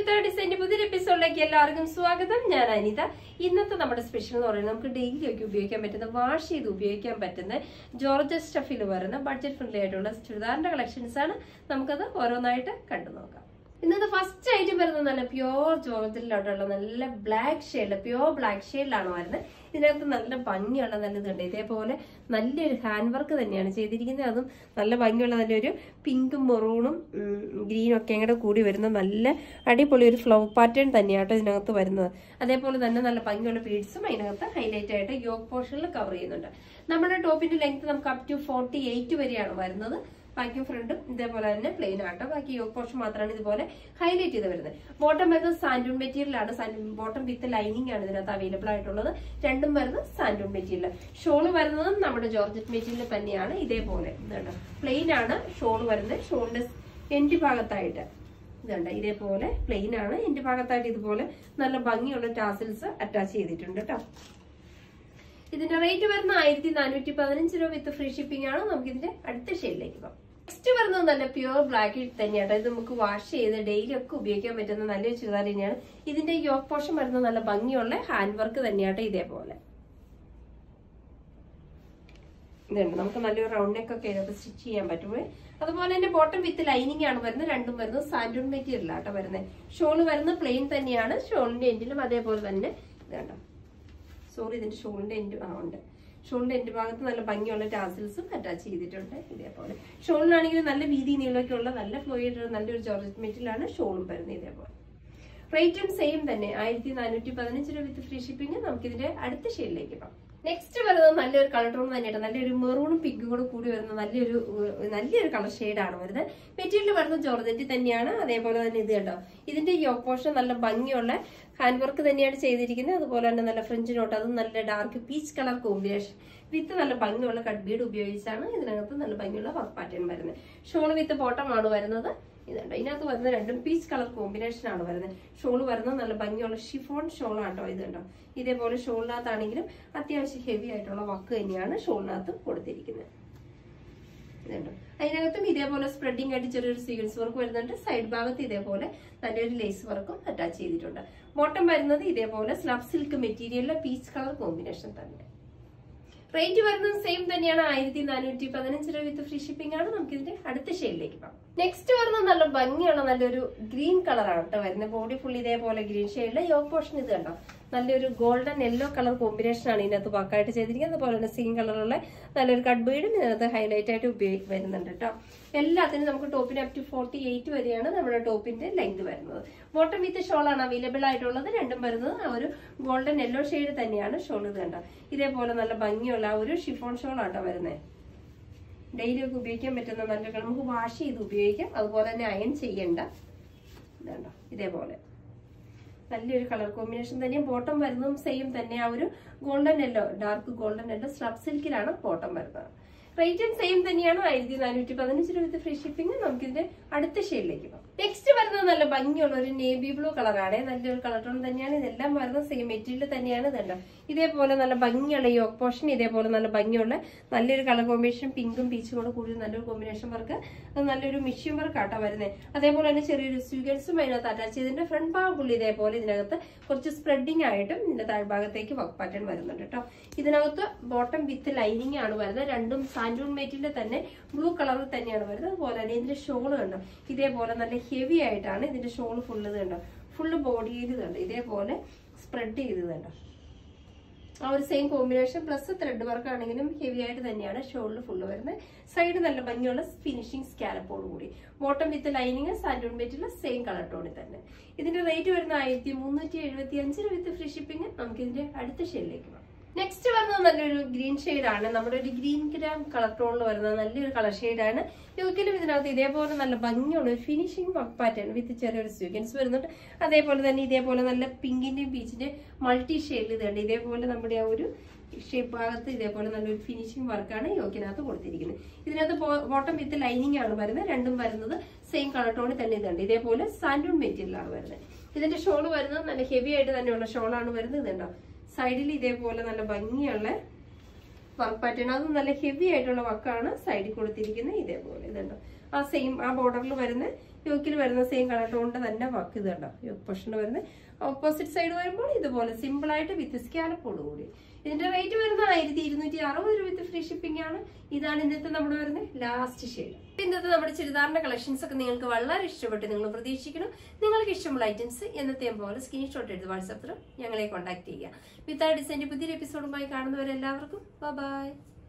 വിത്ത് ഡിസൈൻ്റെ പുതിയൊരു എപ്പിസോഡിലേക്ക് എല്ലാവർക്കും സ്വാഗതം ഞാൻ അനിത ഇന്നത്തെ നമ്മുടെ സ്പെഷ്യൽ എന്ന് പറയുന്നത് നമുക്ക് ഡെയിലി ഒക്കെ ഉപയോഗിക്കാൻ പറ്റുന്ന വാഷ് ചെയ്ത് ഉപയോഗിക്കാൻ പറ്റുന്ന ജോർജ് സ്റ്റഫിൽ വരുന്ന ബഡ്ജറ്റ് ഫ്രണ്ട്ലി ആയിട്ടുള്ള ചുരിദാറിന്റെ കളക്ഷൻസ് ആണ് നമുക്കത് ഓരോന്നായിട്ട് കണ്ടു നോക്കാം ഇന്നത്തെ ഫസ്റ്റ് ഐറ്റം വരുന്നത് നല്ല പ്യോർ ജോർജിലോട്ടുള്ള നല്ല ബ്ലാക്ക് ഷെയ്ഡ് പ്യോർ ബ്ലാക്ക് ഷെയ്ഡിലാണ് വരുന്നത് ഇതിനകത്ത് നല്ല ഭംഗിയുള്ള നല്ല ഇതുണ്ട് ഇതേപോലെ നല്ലൊരു ഹാൻഡ് വർക്ക് തന്നെയാണ് ചെയ്തിരിക്കുന്നത് അതും നല്ല ഭംഗിയുള്ള നല്ലൊരു പിങ്കും മെറൂണും ഗ്രീനും ഒക്കെ കൂടെ കൂടി വരുന്ന നല്ല അടിപൊളി ഒരു ഫ്ലവർ പാറ്റേൺ തന്നെയാട്ടോ ഇതിനകത്ത് വരുന്നത് അതേപോലെ തന്നെ നല്ല ഭംഗിയുള്ള ബീഡ്സും അതിനകത്ത് ഹൈലൈറ്റ് ആയിട്ട് യോഗ് പോർഷനിൽ കവർ ചെയ്യുന്നുണ്ട് നമ്മുടെ ടോപ്പിന്റെ ലെങ്ത് നമുക്ക് അപ് ടു ഫോർട്ടി എയ്റ്റ് വരെയാണ് വരുന്നത് ബാക്കിയും ഫ്രണ്ടും ഇതേപോലെ തന്നെ പ്ലെയിൻ ആട്ടോ ബാക്കി യോഗ് പോർഷൻ മാത്രമാണ് ഇതുപോലെ ഹൈലൈറ്റ് ചെയ്ത് വരുന്നത് ബോട്ടം വരുന്നത് സാൻഡൂൺ മെറ്റീരിയൽ ആണ് ബോട്ടം വിത്ത് ലൈനിങ് ആണ് ഇതിനകത്ത് അവൈലബിൾ ആയിട്ടുള്ളത് രണ്ടും വരുന്നത് സാൻഡൂൺ മെറ്റീരിയൽ ഷോള് വരുന്നതും നമ്മുടെ ജോർജറ്റ് മെറ്റീരിയൽ തന്നെയാണ് ഇതേപോലെ ഇതുണ്ട് പ്ലെയിൻ ആണ് ഷോള് വരുന്നത് ഷോളിന്റെ എൻഡ് ഭാഗത്തായിട്ട് ഇതുണ്ട് ഇതേപോലെ പ്ലെയിൻ ആണ് എൻഡ് ഭാഗത്തായിട്ട് ഇതുപോലെ നല്ല ഭംഗിയുള്ള ടാസിൽസ് അറ്റാച്ച് ചെയ്തിട്ടുണ്ട് കേട്ടോ ഇതിന്റെ റേറ്റ് വരുന്ന ആയിരത്തി നാനൂറ്റി പതിനഞ്ച് രൂപ വിത്ത് ഫ്രീ ഷിപ്പിംഗ് ആണ് നമുക്ക് ഇതിന്റെ അടുത്ത ഷെയ്ഡിലേക്ക് പോകാം നെക്സ്റ്റ് വരുന്നത് നല്ല പ്യുവർ ബ്ലാക്ക് തന്നെയാണ് ഇത് നമുക്ക് വാഷ് ചെയ്ത് ഡെയിലി ഒക്കെ ഉപയോഗിക്കാൻ പറ്റുന്ന നല്ലൊരു ചുരിദാർ തന്നെയാണ് ഇതിന്റെ യോഗ് പോർഷൻ വരുന്ന നല്ല ഭംഗിയുള്ള ഹാൻഡ് വർക്ക് തന്നെയാട്ടോ ഇതേപോലെ ഇതുണ്ട് നമുക്ക് നല്ലൊരു റൗണ്ട് നെക്ക് ഒക്കെ ഇതിനകത്ത് സ്റ്റിച്ച് ചെയ്യാൻ പറ്റുമേ അതുപോലെ തന്നെ ബോട്ടം വിത്ത് ലൈനിങ് ആണ് വരുന്നത് രണ്ടും വരുന്നത് സാൻഡൂൺ മെറ്റീരിയൽ ആട്ടോ വരുന്നത് ഷോള് വരുന്നത് പ്ലെയിൻ തന്നെയാണ് ഷോളിന്റെ എൻഡിലും അതേപോലെ തന്നെ ഇതുണ്ടോ സോറി ഇതിന്റെ ഷോളിന്റെ എൻഡ് ആ ഉണ്ട് ഷോളിന്റെ എൻഡ് ഭാഗത്ത് നല്ല ഭംഗിയുള്ള ടാസിൽസും അറ്റാച്ച് ചെയ്തിട്ടുണ്ട് ഇതേപോലെ ഷോളിനാണെങ്കിൽ നല്ല വീതി നീളമൊക്കെ ഉള്ള നല്ല ഫ്ലോ ചെയ്തിട്ടുള്ള നല്ലൊരു ജോർജറ്റ് മെറ്റീരിയലാണ് ഷോളും വരുന്നത് ഇതേപോലെ റേറ്റും സെയിം തന്നെ ആയിരത്തി നാനൂറ്റി പതിനഞ്ച് രൂപ വിത്ത് ഫ്രീ ഷിപ്പിംഗ് നമുക്ക് ഇതിന്റെ അടുത്ത ഷെയ്ഡിലേക്ക് പോകാം നെക്സ്റ്റ് വരുന്നത് നല്ലൊരു കളർ ടോൺ തന്നെയാണ് നല്ലൊരു മെറൂണും പിങ്കും കൂടെ കൂടി വരുന്ന നല്ലൊരു ഏഹ്, നല്ലൊരു കളർ ഷെയ്ഡാണ് വരുന്നത് മെറ്റീരിയൽ വരുന്നത് ജോർജറ്റ് തന്നെയാണ് അതേപോലെ തന്നെ ഇത് കണ്ടോ ഇതിന്റെ യോഗ് പോർഷൻ നല്ല ഭംഗിയുള്ള ഹാൻഡ് വർക്ക് തന്നെയാണ് ചെയ്തിരിക്കുന്നത് അതുപോലെ തന്നെ നല്ല ഫ്രഞ്ച് നോട്ട് അതും നല്ല dark peach colour combination with നല്ല ഭംഗിയുള്ള കട്ട് ബീഡ് ഉപയോഗിച്ചാണ് ഇതിനകത്ത് നല്ല ഭംഗിയുള്ള വർക്ക് പാറ്റേൺ വരുന്നത് ഷോൾ വിത്ത് ബോട്ടമാണ് വരുന്നത് ഇതുണ്ട് ഇതിനകത്ത് വരുന്ന രണ്ടും പീച്ച് കളർ കോമ്പിനേഷൻ ആണ് വരുന്നത് ഷോൾ വരുന്നത് നല്ല ഭംഗിയുള്ള ഷിഫോൺ ഷോൾ ആട്ടോ ഇത് കണ്ടോ ഇതേപോലെ ഷോളിനകത്താണെങ്കിലും അത്യാവശ്യം ഹെവി ആയിട്ടുള്ള വർക്ക് തന്നെയാണ് ഷോളിനകത്ത് കൊടുത്തിരിക്കുന്നത് ഇതുണ്ട് അതിനകത്തും ഇതേപോലെ സ്പ്രെഡിംഗ് ആയിട്ട് ചെറിയൊരു സീക്വൻസ് വർക്ക് വരുന്നുണ്ട് സൈഡ് ഭാഗത്ത് ഇതേപോലെ നല്ലൊരു ലേസ് വർക്കും അറ്റാച്ച് ചെയ്തിട്ടുണ്ട് ബോട്ടം വരുന്നത് ഇതേപോലെ സ്ലബ് സിൽക്ക് മെറ്റീരിയലിലെ പീച്ച് കളർ കോമ്പിനേഷൻ തന്നെ റേറ്റ് വരുന്നത് സെയിം തന്നെയാണ് ആയിരത്തി നാനൂറ്റി പതിനഞ്ച് രൂപ വിത്ത് ഫ്രീ ഷിപ്പിംഗ് ആണ് നമുക്ക് ഇതിന്റെ അടുത്ത ഷെയ്ഡിലേക്ക് പോകാം നെക്സ്റ്റ് വരുന്നത് നല്ല ഭംഗിയുള്ള നല്ലൊരു ഗ്രീൻ കളറാണ് കേട്ടോ വരുന്നത് ബോഡി ഫുൾ ഇതേപോലെ ഗ്രീൻ ഷെയ്ഡില് യോഗ് പോർഷൻ ഇത് കണ്ടോ നല്ലൊരു ഗോൾഡൻ യെല്ലോ കളർ കോമ്പിനേഷൻ ആണ് ഇതിനകത്ത് വർക്കായിട്ട് ചെയ്തിരിക്കുന്നത് അതുപോലെ തന്നെ സീൻ കളറുള്ള നല്ലൊരു കട്ട് ബീഡും ഇതിനകത്ത് ഹൈലൈറ്റ് ആയിട്ട് ഉപയോഗി വരുന്നുണ്ട് കേട്ടോ എല്ലാത്തിനും നമുക്ക് ടോപ്പിന് അപ് ടു ഫോർട്ടി എയ്റ്റ് വരെയാണ് നമ്മുടെ ടോപ്പിന്റെ ലെങ്ത് വരുന്നത് ബോട്ടം വിത്ത് ഷോൾ ആണ് അവൈലബിൾ ആയിട്ടുള്ളത് രണ്ടും വരുന്നത് ആ ഒരു ഗോൾഡൻ യെല്ലോ ഷെയ്ഡ് തന്നെയാണ് ഷോൾ ഇത് കണ്ടോ ഇതേപോലെ നല്ല ഭംഗിയുള്ള ആ ഒരു ഷിഫോൺ ഷോൾ ആട്ടോ വരുന്നത് ഡെയിലി ഒക്കെ ഉപയോഗിക്കാൻ പറ്റുന്ന നല്ല കളർ നമുക്ക് വാഷ് ചെയ്ത് ഉപയോഗിക്കാം അതുപോലെ തന്നെ അയൺ ചെയ്യണ്ട ഇതുണ്ടോ ഇതേപോലെ നല്ലൊരു കളർ കോമ്പിനേഷൻ തന്നെ ബോട്ടം വരുന്നതും സെയിം തന്നെ ആ ഒരു golden yellow dark golden yellow slub സിൽക്കിലാണ് ബോട്ടം വരുന്നത് റേറ്റും സെയിം തന്നെയാണ് ആയിരത്തി നാനൂറ്റി പതിനഞ്ച് രൂപ ഫ്രീ ഷിപ്പിംഗ് നമുക്ക് ഇതിന്റെ അടുത്ത ഷെയ്ഡിലേക്ക് പോകാം നെക്സ്റ്റ് വരുന്നത് നല്ല ഭംഗിയുള്ള ഒരു നേവി ബ്ലൂ കളറാണ് നല്ലൊരു കളർ ടോൺ തന്നെയാണ് ഇതെല്ലാം വരുന്നത് സെയിം മെറ്റീരിയൽ തന്നെയാണ് ഇതല്ല ഇതേപോലെ നല്ല ഭംഗിയുള്ള യോഗ് പോർഷൻ ഇതേപോലെ നല്ല ഭംഗിയുള്ള നല്ലൊരു കളർ കോമ്പിനേഷൻ പിങ്കും പീച്ചും കൂടെ കൂടി നല്ലൊരു കോമ്പിനേഷൻ വർക്ക് അത് നല്ലൊരു മിഷ്യൻ വർക്ക് ആട്ടോ വരുന്നത് അതേപോലെ തന്നെ ചെറിയൊരു സ്വീകൻസും അതിനകത്ത് അറ്റാച്ച് ചെയ്തിട്ടുണ്ട് ഫ്രണ്ട് ഭാഗം പുള്ളി ഇതേപോലെ ഇതിനകത്ത് കുറച്ച് സ്പ്രെഡിങ് ആയിട്ടും ഇതിന്റെ താഴ്ഭാഗത്തേക്ക് വർക്ക് പാറ്റേൺ വരുന്നുണ്ട് കേട്ടോ ഇതിനകത്ത് ബോട്ടം വിത്ത് ലൈനിങ് ആണ് വരുന്നത് രണ്ടും സാൻഡൂൺ മെറ്റീരിയൽ തന്നെ ബ്ലൂ കളറിൽ തന്നെയാണ് വരുന്നത് അതുപോലെ തന്നെ ഇതിന്റെ ഷോൾ കണ്ടോ ഇതേപോലെ നല്ല ഹെവി ആയിട്ടാണ് ഇതിന്റെ ഷോൾ ഫുള്ള് കണ്ടോ ഫുള്ള് ബോഡിയിൽ കണ്ടോ ഇതേപോലെ സ്പ്രെഡ് ചെയ്ത് കണ്ടോ ആ ഒരു same combination plus thread work ആണെങ്കിലും ഹെവി ആയിട്ട് തന്നെയാണ് ഷോളിൽ ഫുള്ള് വരുന്നത് സൈഡ് നല്ല ഭംഗിയുള്ള ഫിനിഷിംഗ് സ്കാലപ്പോട് കൂടി ബോട്ടം വിത്ത് ലൈനിങ് സാൻഡൂൺ മെറ്റിലുള്ള സെയിം കളർ ടോണിൽ തന്നെ ഇതിന്റെ റേറ്റ് വരുന്ന ആയിരത്തി മുന്നൂറ്റി എഴുപത്തി അഞ്ച് വിത്ത് ഫ്രീ ഷിപ്പിംഗ് നമുക്ക് ഇതിന്റെ അടുത്ത ഷെയ്ഡിലേക്ക് പോകാം നെക്സ്റ്റ് വരുന്നത് നല്ലൊരു ഗ്രീൻ ആണ് നമ്മുടെ ഒരു ഗ്രീൻ ഗ്രാം കളർ ടോണിൽ വരുന്ന നല്ലൊരു കളർ ആണ് യോക്കിലും ഇതിനകത്ത് ഇതേപോലെ നല്ല ഭംഗിയുള്ള ഒരു ഫിനിഷിംഗ് വർക്ക് പാറ്റേൺ വിത്ത് ചെറിയൊരു സ്വീക്കൻസ് വരുന്നുണ്ട് അതേപോലെ തന്നെ ഇതേപോലെ നല്ല പിങ്കിന്റെയും പീച്ചിന്റെയും മൾട്ടി ഷെയ്ഡിൽ ഇതുണ്ട് ഇതേപോലെ നമ്മുടെ ആ ഒരു ഷേപ്പ് ഭാഗത്ത് ഇതേപോലെ നല്ലൊരു ഫിനിഷിംഗ് വർക്കാണ് യോക്കിനകത്ത് കൊടുത്തിരിക്കുന്നത് ഇതിനകത്ത് ബോട്ടം വിത്ത് ലൈനിങ് ആണ് വരുന്നത് രണ്ടും വരുന്നത് സെയിം കളർ ടോണിൽ തന്നെ ഇതുണ്ട് ഇതേപോലെ സാൻഡൂൺ മെറ്റീരിയൽ ആണ് വരുന്നത് ഇതിന്റെ ഷോൾ വരുന്നത് നല്ല ഹെവി ആയിട്ട് തന്നെയുള്ള ഷോളാണ് വരുന്നത് ഇതുണ്ടോ സൈഡിൽ ഇതേപോലെ നല്ല ഭംഗിയുള്ള വർക്ക് പാറ്റേൺ അത് നല്ല ഹെവി ആയിട്ടുള്ള വർക്കാണ് സൈഡിൽ കൊടുത്തിരിക്കുന്നത് ഇതേപോലെ ഇതുണ്ടോ ആ സെയിം ആ ബോർഡറിൽ വരുന്ന യോക്കിൽ വരുന്ന സെയിം കളർ കൊണ്ട് തന്നെ വർക്ക് ഇത് കണ്ടോ യോക്ക് പോർഷൻ വരുന്നത് ഓപ്പോസിറ്റ് സൈഡ് വരുമ്പോൾ ഇതുപോലെ സിമ്പിൾ ആയിട്ട് വിത്ത് സ്കാലപ്പോട് കൂടി ഇതിന്റെ റേറ്റ് വരുന്നത് ആയിരത്തി ഇരുന്നൂറ്റി അറുപത് രൂപ വിത്ത് ഫ്രീ ഷിപ്പിംഗ് ആണ് ഇതാണ് ഇന്നത്തെ നമ്മുടെ വരുന്നത് ലാസ്റ്റ് ഷെയ്ഡ് ഇന്നത്തെ നമ്മുടെ ചുരിദാറിന്റെ കളക്ഷൻസ് ഒക്കെ നിങ്ങൾക്ക് വളരെ ഇഷ്ടപ്പെട്ട് നിങ്ങൾ പ്രതീക്ഷിക്കണം നിങ്ങൾക്ക് ഇഷ്ടമുള്ള ഐറ്റംസ് എന്നത്തെയും പോലെ സ്ക്രീൻഷോട്ട് എടുത്ത് വാട്സാപ്പിൽ ഞങ്ങളെ കോൺടാക്ട് ചെയ്യുക വിത്ത് ആ ഡിസൈൻ്റെ പുതിയൊരു എപ്പിസോഡുമായി കാണുന്നവരെല്ലാവർക്കും ബൈ